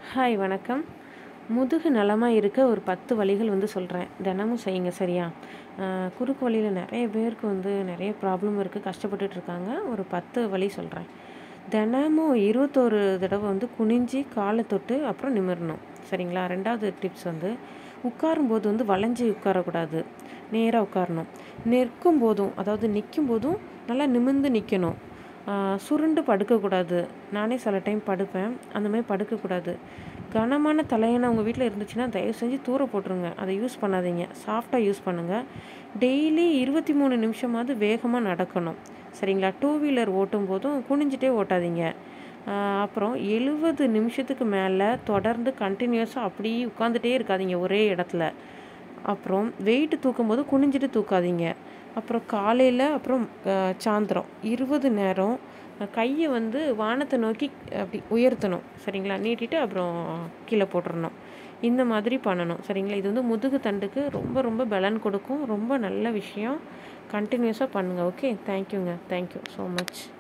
hi வணக்கம் முதுகு நலமாக இருக்க ஒரு பத்து வழிகள் வந்து சொல்கிறேன் தினமும் செய்யுங்க சரியா ஆஹ் குறுக்கு வழியில் நிறைய பேருக்கு வந்து நிறைய ப்ராப்ளம் இருக்குது கஷ்டப்பட்டுட்டு இருக்காங்க ஒரு பத்து வழி சொல்கிறேன் தினமும் இருபத்தோரு தடவை வந்து குனிஞ்சு காலை தொட்டு அப்புறம் நிமிரணும் சரிங்களா ரெண்டாவது டிப்ஸ் வந்து உட்காரும்போது வந்து வளைஞ்சி உட்காரக்கூடாது நேராக உட்காரணும் நிற்கும் போதும் அதாவது நிற்கும் போதும் நல்லா நிமிர்ந்து நிற்கணும் ஆஹ் சுருண்டு படுக்கக்கூடாது நானே சில டைம் படுப்பேன் அந்த மாதிரி படுக்கக்கூடாது கனமான தலையணை உங்கள் வீட்டில் இருந்துச்சுன்னா தயவு செஞ்சு தூர போட்டுருங்க அதை யூஸ் பண்ணாதீங்க சாஃப்டாக யூஸ் பண்ணுங்கள் டெய்லி இருபத்தி மூணு நிமிஷமாவது வேகமாக நடக்கணும் சரிங்களா டூ வீலர் ஓட்டும் போதும் குனிஞ்சிட்டே ஓட்டாதீங்க ஆஹ் அப்புறம் எழுபது நிமிஷத்துக்கு மேலே தொடர்ந்து கண்டினியூஸாக அப்படியே உட்காந்துட்டே இருக்காதீங்க ஒரே இடத்துல அப்புறம் வெயிட் தூக்கும்போது குனிஞ்சிட்டு தூக்காதீங்க அப்புறம் காலையில் அப்புறம் அஹ், சாயந்தரம் இருபது நேரம் அஹ், கையை வந்து வானத்தை நோக்கி அப்படி உயர்த்தணும் சரிங்களா நீட்டிட்டு அப்புறம் கீழே போட்டுறணும் இந்த மாதிரி பண்ணணும் சரிங்களா இது வந்து முதுகு தண்டுக்கு ரொம்ப ரொம்ப பலன் கொடுக்கும் ரொம்ப நல்ல விஷயம் கண்டினியூஸாக பண்ணுங்கள் ஓகே தேங்க்யூங்க தேங்க்யூ ஸோ மச்